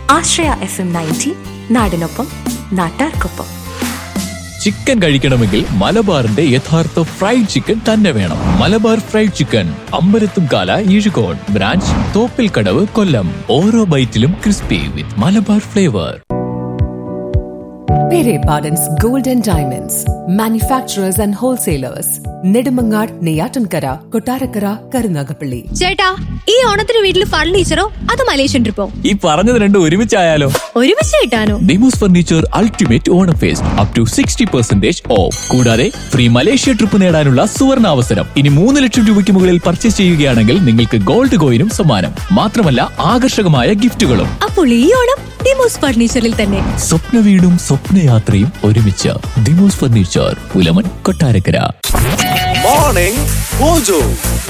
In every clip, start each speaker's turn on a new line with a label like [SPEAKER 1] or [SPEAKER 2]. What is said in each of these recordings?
[SPEAKER 1] ആശ്രയ F M ninety നാടിനൊപ്പം നാട്ടാർക്കൊപ്പം
[SPEAKER 2] chicken കഴിക്കണമെങ്കിൽ മലബാറിന്റെ യഥാർത്ഥ ഫ്രൈഡ് ചിക്കൻ തന്നെ വേണം Malabar fried chicken Ambalathumkala Ezhukode branch Thoppilkadavu Kollam ഓരോ ബൈറ്റിലും crispy with Malabar flavour
[SPEAKER 3] Pere Pardon's Gold and Diamonds, manufacturers and wholesalers, Nedumangad, Neyatankara, Kotarakara, Karunagapalli.
[SPEAKER 4] ചേട്ടാ ഈ ഓണത്തിന് വീട്ടിൽ ഫർണിച്ചറോ അത് മലേഷ്യൻ ട്രിപ്പോ
[SPEAKER 2] ഈ പറഞ്ഞത് രണ്ടും ഒരുമിച്ചായാലോ
[SPEAKER 4] ഒരുമിച്ച് കിട്ടാനോ
[SPEAKER 2] Demos furniture ultimate Onam fest up to sixty percentage off കൂടാതെ ഫ്രീ മലേഷ്യ ട്രിപ്പ് നേടാനുള്ള സുവർണ അവസരം ഇനി മൂന്ന് ലക്ഷം രൂപയ്ക്ക് മുകളിൽ പർച്ചേസ് ചെയ്യുകയാണെങ്കിൽ നിങ്ങൾക്ക് ഗോൾഡ് കോയിനും സമ്മാനം മാത്രമല്ല ആകർഷകമായ ഗിഫ്റ്റുകളും
[SPEAKER 4] അപ്പോൾ ഈ ഓണം ഡിമോസ് ഫർണിച്ചറിൽ തന്നെ
[SPEAKER 2] സ്വപ്ന വീടും സ്വപ്നയാത്രയും ഒരുമിച്ച് Demos furniture Pulamon Kottarakkara
[SPEAKER 5] morning mojo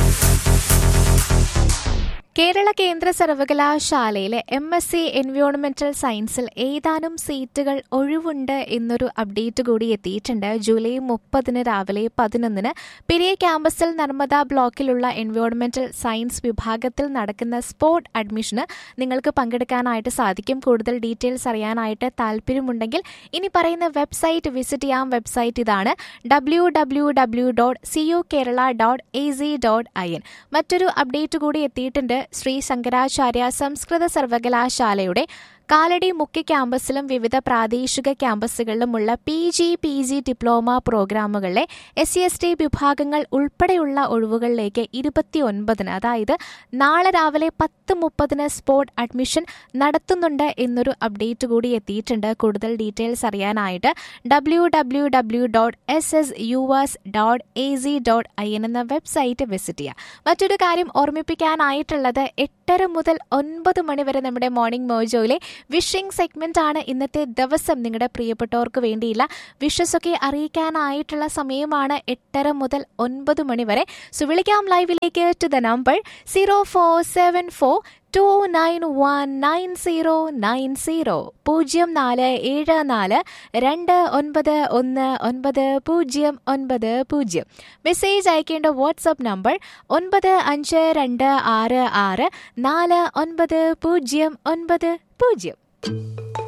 [SPEAKER 6] Kerala കേന്ദ്ര സർവകലാശാലയിലെ എം എസ് സി എൻവയോൺമെന്റൽ സയൻസിൽ ഏതാനും സീറ്റുകൾ ഒഴിവുണ്ട് എന്നൊരു അപ്ഡേറ്റ് കൂടി എത്തിയിട്ടുണ്ട് ജൂലൈ മുപ്പതിന് രാവിലെ പതിനൊന്നിന് പെരിയ ക്യാമ്പസിൽ നർമ്മദ ബ്ലോക്കിലുള്ള എൻവയോൺമെന്റൽ സയൻസ് വിഭാഗത്തിൽ നടക്കുന്ന സ്പോട്ട് അഡ്മിഷന് നിങ്ങൾക്ക് പങ്കെടുക്കാനായിട്ട് സാധിക്കും കൂടുതൽ ഡീറ്റെയിൽസ് അറിയാനായിട്ട് താല്പര്യമുണ്ടെങ്കിൽ ഇനി പറയുന്ന വെബ്സൈറ്റ് വിസിറ്റ് ചെയ്യാം വെബ്സൈറ്റ് ഇതാണ് W W W dot C U Kerala dot A C dot I N മറ്റൊരു അപ്ഡേറ്റ് കൂടി എത്തിയിട്ടുണ്ട് ശ്രീ ശങ്കരാചാര്യ സംസ്കൃത സർവകലാശാലയുടെ കാലടി മുഖ്യ ക്യാമ്പസിലും വിവിധ പ്രാദേശിക ക്യാമ്പസുകളിലുമുള്ള P G P G diploma പ്രോഗ്രാമുകളിലെ എസ് സി എസ് ടി വിഭാഗങ്ങൾ ഉൾപ്പെടെയുള്ള ഒഴിവുകളിലേക്ക് ഇരുപത്തി ഒൻപതിന് അതായത് നാളെ രാവിലെ പത്ത് മുപ്പതിന് സ്പോട്ട് അഡ്മിഷൻ നടത്തുന്നുണ്ട് എന്നൊരു അപ്ഡേറ്റ് കൂടി എത്തിയിട്ടുണ്ട് കൂടുതൽ ഡീറ്റെയിൽസ് അറിയാനായിട്ട് W W W dot S S U S dot A C dot I N എന്ന വെബ്സൈറ്റ് വിസിറ്റ് ചെയ്യുക മറ്റൊരു കാര്യം ഓർമ്മിപ്പിക്കാനായിട്ടുള്ളത് എട്ടര മുതൽ ഒൻപത് മണി വരെ നമ്മുടെ മോർണിംഗ് മോജോയിലെ വിഷിംഗ് സെഗ്മെന്റ് ആണ് ഇന്നത്തെ ദിവസം നിങ്ങളുടെ പ്രിയപ്പെട്ടവർക്ക് വേണ്ടിയില്ല വിഷസ് ഒക്കെ അറിയിക്കാനായിട്ടുള്ള സമയമാണ് എട്ടര മുതൽ ഒൻപത് മണി വരെ സോ വിളിക്കാം ലൈവിലേക്ക് to the number zero four seven four two nine one nine zero nine zero പൂജ്യം നാല് ഏഴ് നാല് രണ്ട് ഒൻപത് ഒന്ന് ഒൻപത് പൂജ്യം ഒൻപത് പൂജ്യം മെസ്സേജ് അയക്കേണ്ട വാട്സപ്പ് നമ്പർ ഒൻപത് അഞ്ച് രണ്ട് ആറ് ആറ് നാല് ഒൻപത് പൂജ്യം ഒൻപത് പൂജ്യം